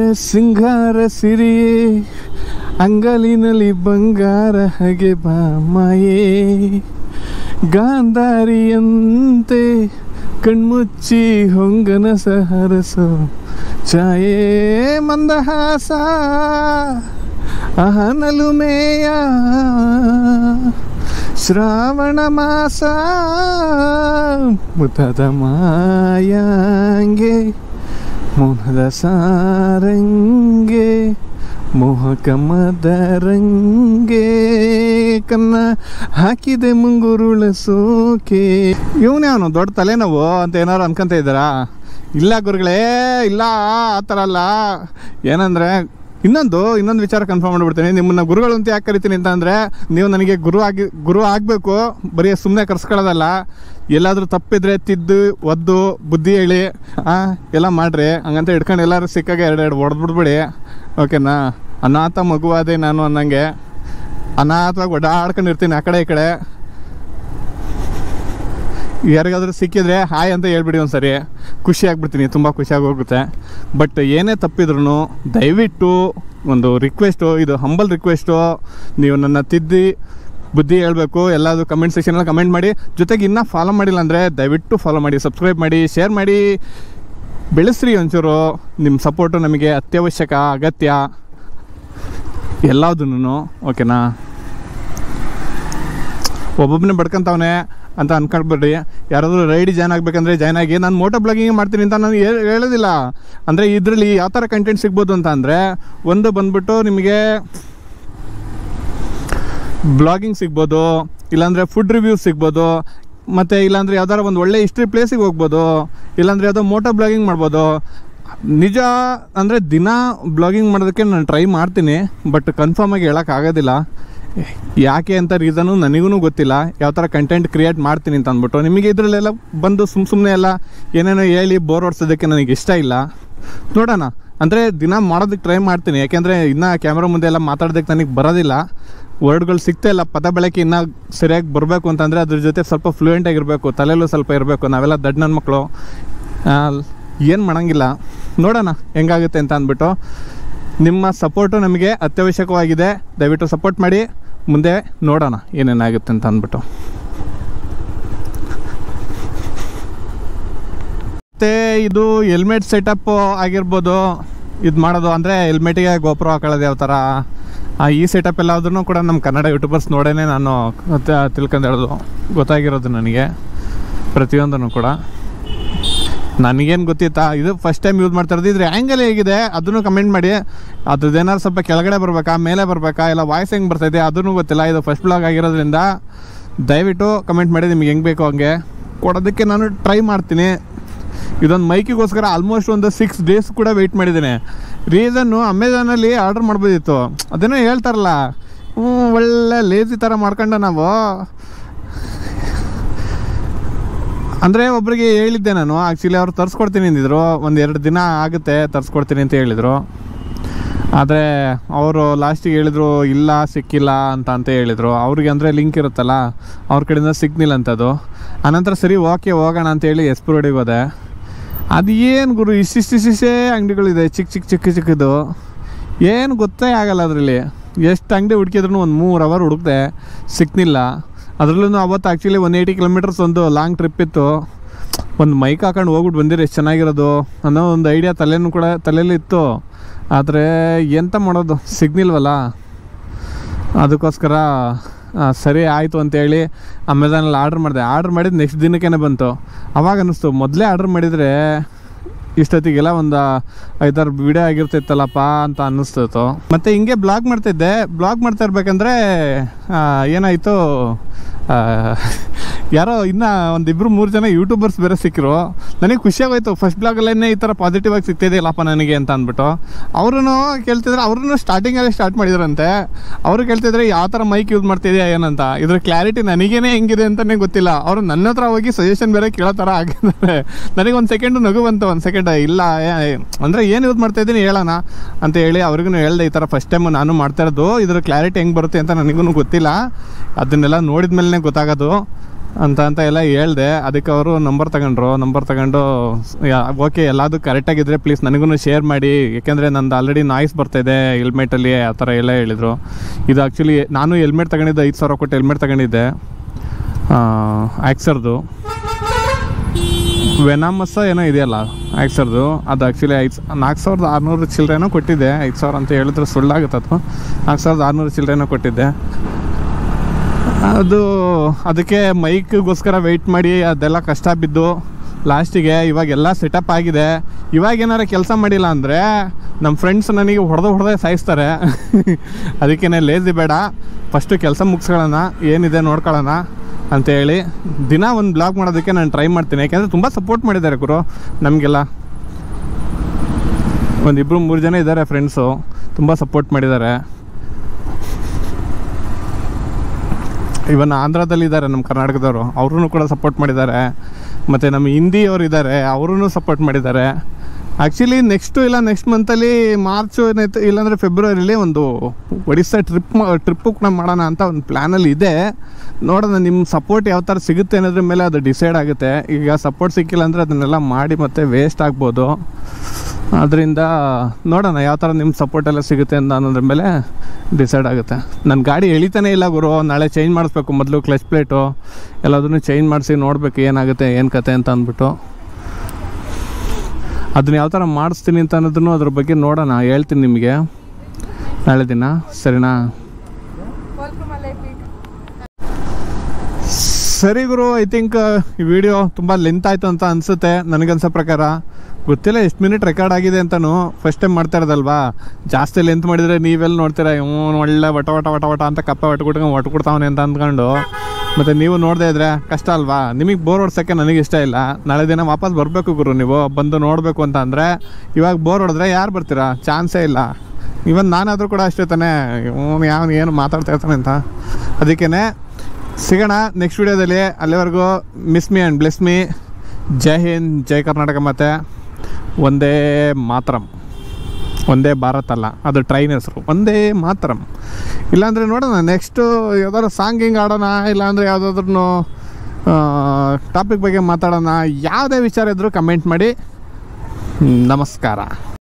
ಸಿಂಗಾರ ಸಿರಿಯೇ ಅಂಗಲಿನಲ್ಲಿ ಬಂಗಾರ ಹಾಗೆ ಬಾಮಾಯೇ ಗಾಂಧಾರಿಯಂತೆ ಕಣ್ಮುಚ್ಚಿ ಹೊಂಗನ ಸಹರಸೋ ಛಾಯೇ ಮಂದಹಾಸ ಅಹನಲು ಮೇಯ ಶ್ರಾವಣ ಮಾಸ ಮುತದ ಮಾಯಾಂಗೆ ಮೋಹದ ಸಾರಂಗೆ ಮೋಹಕ ಮದರಂಗೆ ಕನ್ನ ಹಾಕಿದೆ ಮುಂಗುರುಳ ಸೋಕೆ ಇವನೇ ಅವನು ದೊಡ್ಡ ತಲೆನೋವು ಅಂತ ಏನಾರು ಅನ್ಕೊಂತ ಇದ್ದಾರಾ ಇಲ್ಲ ಗುರುಗಳೇ ಇಲ್ಲ ಆ ಥರ ಅಲ್ಲ ಏನಂದರೆ ಇನ್ನೊಂದು ಇನ್ನೊಂದು ವಿಚಾರ ಕನ್ಫರ್ಮ್ ಮಾಡಿಬಿಡ್ತೀನಿ ನಿಮ್ಮನ್ನ ಗುರುಗಳು ಅಂತ ಯಾಕೆ ಕರಿತೀನಿ ಅಂತ ಅಂದರೆ ನೀವು ನನಗೆ ಗುರು ಆಗಿ ಗುರು ಆಗಬೇಕು ಬರೀ ಸುಮ್ಮನೆ ಕರ್ಸ್ಕೊಳ್ಳೋದಲ್ಲ ಎಲ್ಲಾದರೂ ತಪ್ಪಿದ್ರೆ ತಿದ್ದು ಒದ್ದು ಬುದ್ಧಿ ಹೇಳಿ ಆ, ಎಲ್ಲ ಮಾಡ್ರಿ ಹಂಗಂತ ಹಿಡ್ಕೊಂಡು ಎಲ್ಲರೂ ಸಿಕ್ಕಾಗ ಎರಡೆರಡು ಹೊಡೆದ್ಬಿಡ್ಬಿಡಿ ಓಕೆನಾ ಅನಾಥ ಮಗುವಾದೆ ನಾನು ಅನ್ನಂಗೆ ಅನಾಥವಾಗಿ ಓಡಾಡ್ಕೊಂಡು ಇರ್ತೀನಿ ಆ ಕಡೆ ಈ ಕಡೆ ಯಾರಿಗಾದ್ರೂ ಸಿಕ್ಕಿದ್ರೆ ಹಾಯ್ ಅಂತ ಹೇಳ್ಬಿಡಿ ಒಂದ್ಸರಿ ಖುಷಿ ಆಗ್ಬಿಡ್ತೀನಿ ತುಂಬ ಖುಷಿಯಾಗಿ ಹೋಗುತ್ತೆ ಬಟ್ ಏನೇ ತಪ್ಪಿದ್ರು ದಯವಿಟ್ಟು ಒಂದು ರಿಕ್ವೆಸ್ಟು ಇದು ಹಂಬಲ್ ರಿಕ್ವೆಸ್ಟು ನೀವು ನನ್ನ ತಿದ್ದಿ ಬುದ್ಧಿ ಹೇಳಬೇಕು ಎಲ್ಲದು ಕಮೆಂಟ್ ಸೆಕ್ಷನಲ್ಲಿ ಕಮೆಂಟ್ ಮಾಡಿ ಜೊತೆಗೆ ಇನ್ನೂ ಫಾಲೋ ಮಾಡಿಲ್ಲ ಅಂದರೆ ದಯವಿಟ್ಟು ಫಾಲೋ ಮಾಡಿ ಸಬ್ಸ್ಕ್ರೈಬ್ ಮಾಡಿ ಶೇರ್ ಮಾಡಿ ಬೆಳೆಸ್ರಿ ಒಂಚೂರು ನಿಮ್ಮ ಸಪೋರ್ಟು ನಮಗೆ ಅತ್ಯವಶ್ಯಕ ಅಗತ್ಯ ಎಲ್ಲದನ್ನು ಓಕೆನಾ ಒಬ್ಬೊಬ್ಬನೇ ಬಡ್ಕೊಂತವನೆ ಅಂತ ಅನ್ಕೊಳ್ಬೇಡಿ ಯಾರಾದರೂ ರೈಡ್ ಜಾಯ್ನ್ ಆಗಬೇಕಂದ್ರೆ ಜಾಯ್ನ್ ಆಗಿ ನಾನು ಮೋಟೋ ಬ್ಲಾಗಿಂಗ್ ಮಾಡ್ತೀನಿ ಅಂತ ನಾನು ಹೇ- ಹೇಳೋದಿಲ್ಲ ಅಂದರೆ ಇದರಲ್ಲಿ ಯಾವ ಥರ ಕಂಟೆಂಟ್ ಸಿಗ್ಬೋದು ಅಂತ ಅಂದರೆ ಒಂದು ಬಂದ್ಬಿಟ್ಟು ನಿಮಗೆ ಬ್ಲಾಗಿಂಗ್ ಸಿಗ್ಬೋದು ಇಲ್ಲಾಂದರೆ ಫುಡ್ ರಿವ್ಯೂಸ್ ಸಿಗ್ಬೋದು ಮತ್ತು ಇಲ್ಲಾಂದರೆ ಯಾವ್ದಾರ ಒಂದು ಒಳ್ಳೆ ಹಿಸ್ಟ್ರಿ ಪ್ಲೇಸಿಗೆ ಹೋಗ್ಬೋದು ಇಲ್ಲಾಂದರೆ ಯಾವುದೋ ಮೋಟೋ ಬ್ಲಾಗಿಂಗ್ ಮಾಡ್ಬೋದು ನಿಜ ಅಂದರೆ ದಿನ ಬ್ಲಾಗಿಂಗ್ ಮಾಡೋದಕ್ಕೆ ನಾನು ಟ್ರೈ ಮಾಡ್ತೀನಿ ಬಟ್ ಕನ್ಫರ್ಮಾಗಿ ಹೇಳೋಕ್ಕಾಗೋದಿಲ್ಲ ಯಾಕೆ ಅಂತ ರೀಸನು ನನಗೂ ಗೊತ್ತಿಲ್ಲ ಯಾವ ಥರ ಕಂಟೆಂಟ್ ಕ್ರಿಯೇಟ್ ಮಾಡ್ತೀನಿ ಅಂತ ಅಂದ್ಬಿಟ್ಟು ನಿಮಗೆ ಇದರಲ್ಲೆಲ್ಲ ಬಂದು ಸುಮ್ಮ ಸುಮ್ಮನೆ ಎಲ್ಲ ಏನೇನೋ ಹೇಳಿ ಬೋರ್ ಹೊಡ್ಸೋದಕ್ಕೆ ನನಗೆ ಇಷ್ಟ ಇಲ್ಲ ನೋಡೋಣ ಅಂದರೆ ದಿನ ಮಾಡೋದಕ್ಕೆ ಟ್ರೈ ಮಾಡ್ತೀನಿ ಯಾಕೆಂದರೆ ಇನ್ನೂ ಕ್ಯಾಮ್ರಾ ಮುಂದೆ ಎಲ್ಲ ಮಾತಾಡೋದಕ್ಕೆ ನನಗೆ ಬರೋದಿಲ್ಲ ವರ್ಡ್ಗಳು ಸಿಗ್ತಾ ಇಲ್ಲ ಪದ ಬಳಕೆ ಇನ್ನೂ ಸರಿಯಾಗಿ ಬರಬೇಕು ಅಂತಂದರೆ ಅದ್ರ ಜೊತೆ ಸ್ವಲ್ಪ ಫ್ಲೂಯೆಂಟ್ ಆಗಿರಬೇಕು ತಲೆಯಲ್ಲೂ ಸ್ವಲ್ಪ ಇರಬೇಕು ನಾವೆಲ್ಲ ದಡ್ಡ ನನ್ನ ಮಕ್ಕಳು ಏನು ಮಾಡಂಗಿಲ್ಲ ನೋಡೋಣ ಹೆಂಗಾಗುತ್ತೆ ಅಂತ ಅಂದ್ಬಿಟ್ಟು ನಿಮ್ಮ ಸಪೋರ್ಟು ನಮಗೆ ಅತ್ಯವಶ್ಯಕವಾಗಿದೆ ದಯವಿಟ್ಟು ಸಪೋರ್ಟ್ ಮಾಡಿ ಮುಂದೆ ನೋಡೋಣ ಏನೇನಾಗುತ್ತೆ ಅಂತ ಅಂದ್ಬಿಟ್ಟು ಮತ್ತು ಇದು ಹೆಲ್ಮೆಟ್ ಸೆಟಪ್ ಆಗಿರ್ಬೋದು ಇದು ಮಾಡೋದು ಅಂದರೆ ಹೆಲ್ಮೆಟಿಗೆ ಗೋಪುರ ಹಾಕೊಳ್ಳೋದು ಯಾವ ಥರ ಆ, ಈ ಸೆಟಪ್ ಎಲ್ಲಾದ್ರೂ ಕೂಡ ನಮ್ಮ ಕನ್ನಡ ಯೂಟ್ಯೂಬರ್ಸ್ ನೋಡೇ ನಾನು ತ- ತಿಳ್ಕೊಂಡು ಹೇಳೋದು ಗೊತ್ತಾಗಿರೋದು ನನಗೆ ಪ್ರತಿಯೊಂದನ್ನು ಕೂಡ ನನಗೇನು ಗೊತ್ತಿತ್ತಾ ಇದು ಫಸ್ಟ್ ಟೈಮ್ ಯೂಸ್ ಮಾಡ್ತಾ ಇರೋದು ಇದ್ರ ಆ್ಯಂಗಲ್ ಹೇಗಿದೆ ಅದನ್ನು ಕಮೆಂಟ್ ಮಾಡಿ ಅದ್ರದ್ದು ಏನಾದ್ರು ಸ್ವಲ್ಪ ಕೆಳಗಡೆ ಬರಬೇಕಾ ಮೇಲೆ ಬರಬೇಕಾ ಇಲ್ಲ ವಾಯ್ಸ್ ಹೆಂಗೆ ಬರ್ತೈತೆ ಅದನ್ನು ಗೊತ್ತಿಲ್ಲ ಇದು ಫಸ್ಟ್ ಬ್ಲಾಗ್ ಆಗಿರೋದ್ರಿಂದ ದಯವಿಟ್ಟು ಕಮೆಂಟ್ ಮಾಡಿ ನಿಮ್ಗೆ ಹೆಂಗೆ ಬೇಕೋ ಹಂಗೆ ಕೊಡೋದಕ್ಕೆ ನಾನು ಟ್ರೈ ಮಾಡ್ತೀನಿ ಇದೊಂದು ಮೈಕಿಗೋಸ್ಕರ ಆಲ್ಮೋಸ್ಟ್ ಒಂದು ಸಿಕ್ಸ್ ಡೇಸ್ ಕೂಡ ವೆಯ್ಟ್ ಮಾಡಿದ್ದೇನೆ ರೀಸನ್ನು ಅಮೆಝಾನಲ್ಲಿ ಆರ್ಡರ್ ಮಾಡ್ಬೋದಿತ್ತು ಅದೇನೋ ಹೇಳ್ತಾರಲ್ಲ ಹ್ಞೂ ಒಳ್ಳೆ ಲೇಜಿ ಥರ ಮಾಡ್ಕೊಂಡು ನಾವು ಅಂದರೆ ಒಬ್ಬರಿಗೆ ಹೇಳಿದ್ದೆ ನಾನು ಆ್ಯಕ್ಚುಲಿ ಅವ್ರು ತರಿಸ್ಕೊಡ್ತೀನಿ ಅಂದಿದ್ರು ಒಂದು ಎರಡು ದಿನ ಆಗುತ್ತೆ ತರಿಸ್ಕೊಡ್ತೀನಿ ಅಂತ ಹೇಳಿದರು ಆದರೆ ಅವರು ಲಾಸ್ಟಿಗೆ ಹೇಳಿದರು ಇಲ್ಲ ಸಿಕ್ಕಿಲ್ಲ ಅಂತ ಅಂತ ಹೇಳಿದರು ಅವ್ರಿಗೆ ಅಂದರೆ ಲಿಂಕ್ ಇರುತ್ತಲ್ಲ ಅವ್ರ ಕಡೆಯಿಂದ ಸಿಗ್ನಿಲ್ಲ ಅಂತದು ಆನಂತರ ಸರಿ ಓಕೆ ಹೋಗೋಣ ಅಂತೇಳಿ ಎಸ್ಪುರೋಡಿಗೆ ಹೋದೆ ಅದು ಏನು ಗುರು ಇಷ್ಟಿಷ್ಟಿಷ್ಟೇ ಅಂಗಡಿಗಳಿದೆ ಚಿಕ್ಕ ಚಿಕ್ಕ ಚಿಕ್ಕ ಚಿಕ್ಕದು ಏನು ಗೊತ್ತೇ ಆಗಲ್ಲ ಅದರಲ್ಲಿ ಎಷ್ಟು ಅಂಗಡಿ ಹುಡುಕಿದ್ರು ಒಂದು ಮೂರು ಅವರ್ ಹುಡುಕ್ದೆ ಸಿಕ್ನಿಲ್ಲ ಅದರಲ್ಲೂ ಅವತ್ತು ಆ್ಯಕ್ಚುಲಿ ಒನ್ ಏಯ್ಟಿ ಕಿಲೋಮೀಟರ್ಸ್ ಒಂದು ಲಾಂಗ್ ಟ್ರಿಪ್ ಇತ್ತು ಒಂದು ಮೈಕ್ ಹಾಕೊಂಡು ಹೋಗ್ಬಿಟ್ಟು ಬಂದಿರಿ ಎಷ್ಟು ಚೆನ್ನಾಗಿರೋದು ಅನ್ನೋ ಒಂದು ಐಡಿಯಾ ತಲೆನೂ ಕೂಡ ತಲೆಯಲ್ಲಿ ಇತ್ತು ಆದರೆ ಎಂತ ಮಾಡೋದು ಸಿಗ್ನಿಲ್ವಲ್ಲ ಅದಕ್ಕೋಸ್ಕರ ಆ, ಸರಿ ಆಯಿತು ಅಂತೇಳಿ ಅಮೆಝಾನಲ್ಲಿ ಆರ್ಡ್ರ್ ಮಾಡಿದೆ ಆರ್ಡ್ರ್ ಮಾಡಿದ ನೆಕ್ಸ್ಟ್ ದಿನಕ್ಕೇ ಬಂತು ಅವಾಗ ಅನ್ನಿಸ್ತು ಮೊದಲೇ ಆರ್ಡ್ರ್ ಮಾಡಿದರೆ ಇಷ್ಟೊತ್ತಿಗೆಲ್ಲ ಒಂದು ಐದಾರು ವಿಡಿಯೋ ಆಗಿರ್ತಿತ್ತಲ್ಲಪ್ಪ ಅಂತ ಅನ್ನಿಸ್ತಿತ್ತು ಮತ್ತು ಹಿಂಗೆ ಬ್ಲಾಗ್ ಮಾಡ್ತಿದ್ದೆ ಬ್ಲಾಗ್ ಮಾಡ್ತಾ ಇರ್ಬೇಕಂದ್ರೆ ಆ, ಏನಾಯಿತು ಆ, ಯಾರೋ ಇನ್ನೂ ಒಂದಿಬ್ರು ಮೂರು ಜನ ಯೂಟ್ಯೂಬರ್ಸ್ ಬೇರೆ ಸಿಕ್ಕರು ನನಗೆ ಖುಷಿಯಾಗೋಯ್ತು ಫಸ್ಟ್ ಬ್ಲಾಗಲ್ಲೇ ಈ ಥರ ಪಾಸಿಟಿವ್ ಆಗಿ ಸಿಗ್ತಿದೆಯಲ್ಲಪ್ಪ ನನಗೆ ಅಂತ ಅಂದ್ಬಿಟ್ಟು ಅವ್ರೂ ಕೇಳ್ತಿದ್ರೆ ಅವ್ರೂ ಸ್ಟಾರ್ಟಿಂಗಲ್ಲಿ ಸ್ಟಾರ್ಟ್ ಮಾಡಿದ್ರಂತೆ ಅವರು ಕೇಳ್ತಿದ್ರೆ ಯಾವ ಥರ ಮೈಕ್ ಯೂಸ್ ಮಾಡ್ತಿದ್ಯಾ ಏನಂತ ಇದ್ರ ಕ್ಲಾರಿಟಿ ನನಗೇನೆ ಹೆಂಗಿದೆ ಅಂತಲೇ ಗೊತ್ತಿಲ್ಲ ಅವರು ನನ್ನ ಹತ್ರ ಹೋಗಿ ಸಜೆಷನ್ ಬೇರೆ ಕೇಳೋ ಥರ ಆಗಿದ್ದಾರೆ ನನಗೆ ಒಂದು ಸೆಕೆಂಡ್ ನಗು ಬಂತು ಒಂದು ಸೆಕೆಂಡ್ ಇಲ್ಲ ಏ- ಅಂದರೆ ಏನು ಯೂಸ್ ಮಾಡ್ತಾ ಇದ್ದೀನಿ ಹೇಳೋಣ ಅಂತ ಹೇಳಿ ಅವ್ರಿಗೂ ಹೇಳ್ದೆ ಈ ಥರ ಫಸ್ಟ್ ಟೈಮ್ ನಾನು ಮಾಡ್ತಾ ಇರೋದು ಇದ್ರ ಕ್ಲಾರಿಟಿ ಹೆಂಗೆ ಬರುತ್ತೆ ಅಂತ ನನಗೂ ಗೊತ್ತಿಲ್ಲ ಅದನ್ನೆಲ್ಲ ನೋಡಿದ ಮೇಲೆ ಗೊತ್ತಾಗೋದು ಅಂತ ಅಂತ ಎಲ್ಲ ಹೇಳ್ದೆ ಅದಕ್ಕೆ ಅವರು ನಂಬರ್ ತಗೊಂಡ್ರು ನಂಬರ್ ತಗೊಂಡು ಓಕೆ ಎಲ್ಲದು ಕರೆಕ್ಟಾಗಿದ್ದರೆ ಪ್ಲೀಸ್ ನನಗೂ ಶೇರ್ ಮಾಡಿ ಯಾಕೆಂದರೆ ನಂದು ಆಲ್ರೆಡಿ ನಾಯ್ಸ್ ಬರ್ತಾಯಿದೆ ಹೆಲ್ಮೆಟಲ್ಲಿ ಆ ಥರ ಎಲ್ಲ ಹೇಳಿದರು ಇದು ಆ್ಯಕ್ಚುಲಿ ನಾನು ಹೆಲ್ಮೆಟ್ ತಗೊಂಡಿದ್ದೆ ಐದು ಸಾವಿರ ಕೊಟ್ಟು ಹೆಲ್ಮೆಟ್ ತಗೊಂಡಿದ್ದೆ ಆ್ಯಕ್ಸರ್ದು ವೆನಾಮಸ್ ಏನೋ ಇದೆಯಲ್ಲ ಆ್ಯಕ್ಸರ್ದು ಅದು ಆ್ಯಕ್ಚುಲಿ ಐದು ನಾಲ್ಕು ಸಾವಿರದ ಆರುನೂರು ಚಿಲ್ಲರೆನೋ ಕೊಟ್ಟಿದ್ದೆ ಐದು ಸಾವಿರ ಅಂತ ಹೇಳಿದ್ರೆ ಸುಳ್ಳಾಗುತ್ತೆ ಅದು ನಾಲ್ಕು ಸಾವಿರದ ಆರುನೂರು ಚಿಲ್ಲರೆನೋ ಕೊಟ್ಟಿದ್ದೆ ಅದು ಅದಕ್ಕೆ ಮೈಕ್ಗೋಸ್ಕರ ವೆಯ್ಟ್ ಮಾಡಿ ಅದೆಲ್ಲ ಕಷ್ಟ ಬಿದ್ದು ಲಾಸ್ಟಿಗೆ ಇವಾಗೆಲ್ಲ ಸೆಟಪ್ ಆಗಿದೆ ಇವಾಗ ಏನಾರು ಕೆಲಸ ಮಾಡಿಲ್ಲ ಅಂದರೆ ನಮ್ಮ ಫ್ರೆಂಡ್ಸ್ ನನಗೆ ಹೊಡೆದು ಹೊಡೆದೇ ಸಾಯಿಸ್ತಾರೆ ಅದಕ್ಕೇ ಲೇಜಿ ಬೇಡ ಫಸ್ಟು ಕೆಲಸ ಮುಗಿಸ್ಕೊಳ್ಳೋಣ ಏನಿದೆ ನೋಡ್ಕೊಳ್ಳೋಣ ಅಂತೇಳಿ ದಿನ ಒಂದು ಬ್ಲಾಗ್ ಮಾಡೋದಕ್ಕೆ ನಾನು ಟ್ರೈ ಮಾಡ್ತೀನಿ ಯಾಕೆಂದರೆ ತುಂಬ ಸಪೋರ್ಟ್ ಮಾಡಿದ್ದಾರೆ ಗುರು ನಮಗೆಲ್ಲ ಒಂದಿಬ್ಬರು ಮೂರು ಜನ ಇದ್ದಾರೆ ಫ್ರೆಂಡ್ಸು ತುಂಬ ಸಪೋರ್ಟ್ ಮಾಡಿದ್ದಾರೆ ಇವನ್ ಆಂಧ್ರದಲ್ಲಿ ಇದ್ದಾರೆ ನಮ್ಮ ಕರ್ನಾಟಕದವರು ಅವ್ರೂ ಕೂಡ ಸಪೋರ್ಟ್ ಮಾಡಿದ್ದಾರೆ ಮತ್ತು ನಮ್ಮ ಹಿಂದಿಯವರು ಇದ್ದಾರೆ ಅವ್ರೂ ಸಪೋರ್ಟ್ ಮಾಡಿದ್ದಾರೆ ಆ್ಯಕ್ಚುಲಿ ನೆಕ್ಸ್ಟು ಇಲ್ಲ ನೆಕ್ಸ್ಟ್ ಮಂತಲ್ಲಿ ಮಾರ್ಚು ಏನೈತೆ ಇಲ್ಲಾಂದರೆ ಫೆಬ್ರವರಿಲಿ ಒಂದು ಒಡಿಸ್ಸಾ ಟ್ರಿಪ್ ಟ್ರಿಪ್ಪು ಕೂಡ ಮಾಡೋಣ ಅಂತ ಒಂದು ಪ್ಲ್ಯಾನಲ್ಲಿ ಇದೆ ನೋಡೋಣ ನಿಮ್ಮ ಸಪೋರ್ಟ್ ಯಾವ ಥರ ಸಿಗುತ್ತೆ ಅನ್ನೋದ್ರ ಮೇಲೆ ಅದು ಡಿಸೈಡ್ ಆಗುತ್ತೆ ಈಗ ಸಪೋರ್ಟ್ ಸಿಕ್ಕಿಲ್ಲ ಅಂದರೆ ಅದನ್ನೆಲ್ಲ ಮಾಡಿ ಮತ್ತೆ ವೇಸ್ಟ್ ಆಗ್ಬೋದು ಅದರಿಂದ ನೋಡೋಣ ಯಾವ ಥರ ನಿಮ್ಮ ಸಪೋರ್ಟ್ ಎಲ್ಲ ಸಿಗುತ್ತೆ ಅಂತ ಅನ್ನೋದ್ರ ಮೇಲೆ ಡಿಸೈಡ್ ಆಗುತ್ತೆ ನನ್ನ ಗಾಡಿ ಎಳಿತಾನೆ ಇಲ್ಲ ಗುರು ನಾಳೆ ಚೇಂಜ್ ಮಾಡಿಸ್ಬೇಕು ಮೊದಲು ಕ್ಲಚ್ ಪ್ಲೇಟು ಎಲ್ಲದನ್ನು ಚೇಂಜ್ ಮಾಡಿಸಿ ನೋಡಬೇಕು ಏನಾಗುತ್ತೆ ಏನು ಕತೆ ಅಂತ ಅಂದ್ಬಿಟ್ಟು ಅದನ್ನ ಯಾವ ಥರ ಮಾಡಿಸ್ತೀನಿ ಅಂತ ಅನ್ನೋದನ್ನು ಅದ್ರ ಬಗ್ಗೆ ನೋಡೋಣ ಹೇಳ್ತೀನಿ ನಿಮಗೆ ನಾಳೆ ದಿನ ಸರಿನಾ ಸರಿ ಗುರು ಐ ಥಿಂಕ್ ಈ ವಿಡಿಯೋ ತುಂಬ ಲೆಂತ್ ಆಯಿತು ಅಂತ ಅನಿಸುತ್ತೆ ನನಗನ್ಸೋ ಪ್ರಕಾರ ಗೊತ್ತಿಲ್ಲ ಎಷ್ಟು ಮಿನಿಟ್ ರೆಕಾರ್ಡ್ ಆಗಿದೆ ಅಂತಲೂ ಫಸ್ಟ್ ಟೈಮ್ ಮಾಡ್ತಾ ಇರೋದಲ್ವಾ ಜಾಸ್ತಿ ಲೆಂತ್ ಮಾಡಿದರೆ ನೀವೆಲ್ಲ ನೋಡ್ತೀರಾ ಹ್ಞೂ ಒಳ್ಳೆ ವಟ ವಟ ವಟ ವಟ ಅಂತ ಕಪ್ಪ ಒಟ್ಕೊಟ್ಕೊಂಡು ಒಟ್ಕೊಡ್ತಾವನೆ ಅಂತ ಅಂದ್ಕೊಂಡು ಮತ್ತು ನೀವು ನೋಡದೇ ಇದ್ರೆ ಕಷ್ಟ ಅಲ್ವಾ ನಿಮಗೆ ಬೋರ್ ಹೊಡ್ಸೋಕ್ಕೆ ನನಗೆ ಇಷ್ಟ ಇಲ್ಲ ನಾಳೆ ದಿನ ವಾಪಸ್ ಬರಬೇಕು ಗುರು ನೀವು ಬಂದು ನೋಡಬೇಕು ಅಂತ ಅಂದರೆ ಇವಾಗ ಬೋರ್ ಹೊಡೆದ್ರೆ ಯಾರು ಬರ್ತೀರಾ ಚಾನ್ಸೇ ಇಲ್ಲ ಇವನ್ ನಾನಾದರೂ ಕೂಡ ಅಷ್ಟೇ ತಾನೇ ಇವನು ಯಾವ ಏನು ಮಾತಾಡ್ತಾ ಇರ್ತಾನೆ ಅಂತ ಅದಕ್ಕೇ ಸಿಗೋಣ ನೆಕ್ಸ್ಟ್ ವಿಡಿಯೋದಲ್ಲಿ ಅಲ್ಲಿವರೆಗೂ miss me and bless me Jai Hind Jai Karnataka ಮತ್ತು ಒಂದೇ ಮಾತರಂ ಒಂದೇ ಭಾರತ್ ಅಲ್ಲ ಅದು ಟ್ರೈನ್ ಹೆಸರು ಒಂದೇ ಮಾತರಂ ಇಲ್ಲಾಂದರೆ ನೋಡೋಣ ನೆಕ್ಸ್ಟು ಯಾವ್ದಾದ್ರು ಸಾಂಗ್ ಹಿಂಗೆ ಆಡೋಣ ಇಲ್ಲಾಂದರೆ ಯಾವುದಾದ್ರೂ ಟಾಪಿಕ್ ಬಗ್ಗೆ ಮಾತಾಡೋಣ ಯಾವುದೇ ವಿಚಾರ ಇದ್ದರೂ ಕಮೆಂಟ್ ಮಾಡಿ ನಮಸ್ಕಾರ